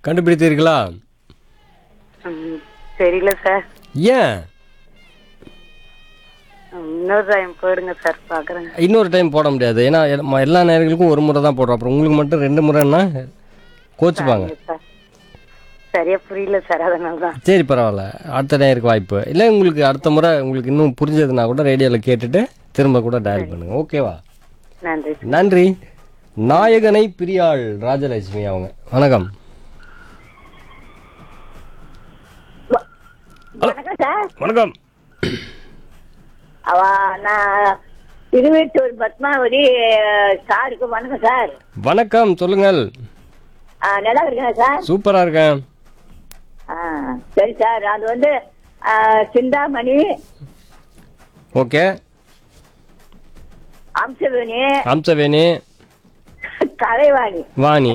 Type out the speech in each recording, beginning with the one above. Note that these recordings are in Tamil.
கண்டுபிடித்தீர்களா ம், தெரியல சார் ஏன் ம், இன்னொரு டைம் போயிடுங்க சார் பார்க்குறேங்க இன்னொரு டைம் போட முடியாது ஏன்னா எல்~ எல்லா நேரங்களுக்கும் ஒரு முறை தான் போடுறோம் அப்புறம் உங்களுக்கு மட்டும் ரெண்டு முறைன்னா கோச்சுப்பாங்க சார் சரியா புரியல சார் அதனால தான் சரி பரவாயில்ல அடுத்த நேருக்கு வாய்ப்பு இல்லை உங்களுக்கு அடுத்த முறை உங்களுக்கு இன்னும் புரிஞ்சதுன்னா கூட ரேடியோவில் கேட்டுட்டு திரும்ப கூட டயல் பண்ணுங்க ஓகேவா நன்றி சார் நன்றி நாயகனை பிரியாள் ராஜலட்சுமி அவங்க வணக்கம் வணக்கம் சார் வணக்கம் அவ நான் திருவெட்டூர் பத்மாவதி சாருக்கு வணக்கம் சார் வணக்கம் சொல்லுங்கள் ஆ, நல்லா இருக்கேன் சார் சூப்பரா இருக்கேன் ஆ, சரி சார் அது வந்து ஆ, சிந்தாமணி ஓகே அம்சவேணி அம்சவேணி கலைவாணி வாணி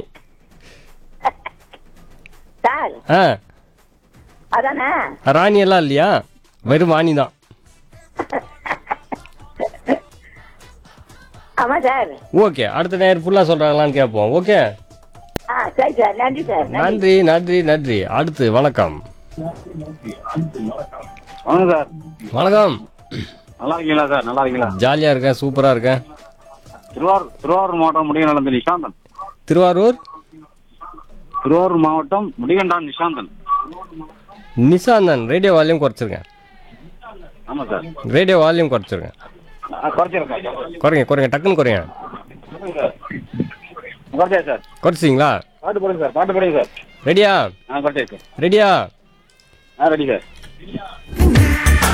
சார் ஆ அதானே ராணி எல்லாம் இல்லையா வெறும் வாணி தான் ஆமா சார் ஓகே அடுத்த நேரம் ஃபுல்லாக சொல்கிறாங்களான்னு கேட்போம் ஓகே ஆ சரி சார் நன்றி சார் நன்றி. நன்றி நன்றி நன்றி அடுத்து வணக்கம் வணக்கம் சார் வணக்கம் நல்லா இருக்கீங்களா சார் நல்லா இருக்கீங்களா ஜாலியாக இருக்கேன் சூப்பராக இருக்கேன் திருவாரூர் திருவாரூர் மாவட்டம் முடிகண்டான் நிஷாந்தன் திருவாரூர் திருவாரூர் மாவட்டம் முடிகண்டான் நிஷாந்தன் நிசாந்தன் ரேடியோ வால்யூம் குறைச்சிருக்கேன் ஆமா சார் ரேடியோ வால்யூம் குறைச்சிருக்கேன் குறைச்சிருக்கேன் குறைங்க குறைங்க டக்குன்னு குறைங்க குறைச்சா சார் குறைச்சிங்களா பாட்டு போடுங்க சார் பாட்டு போடுங்க சார் ரெடியா ஆ குறைச்சா சார் ரெடியா ஆ ரெடி சார்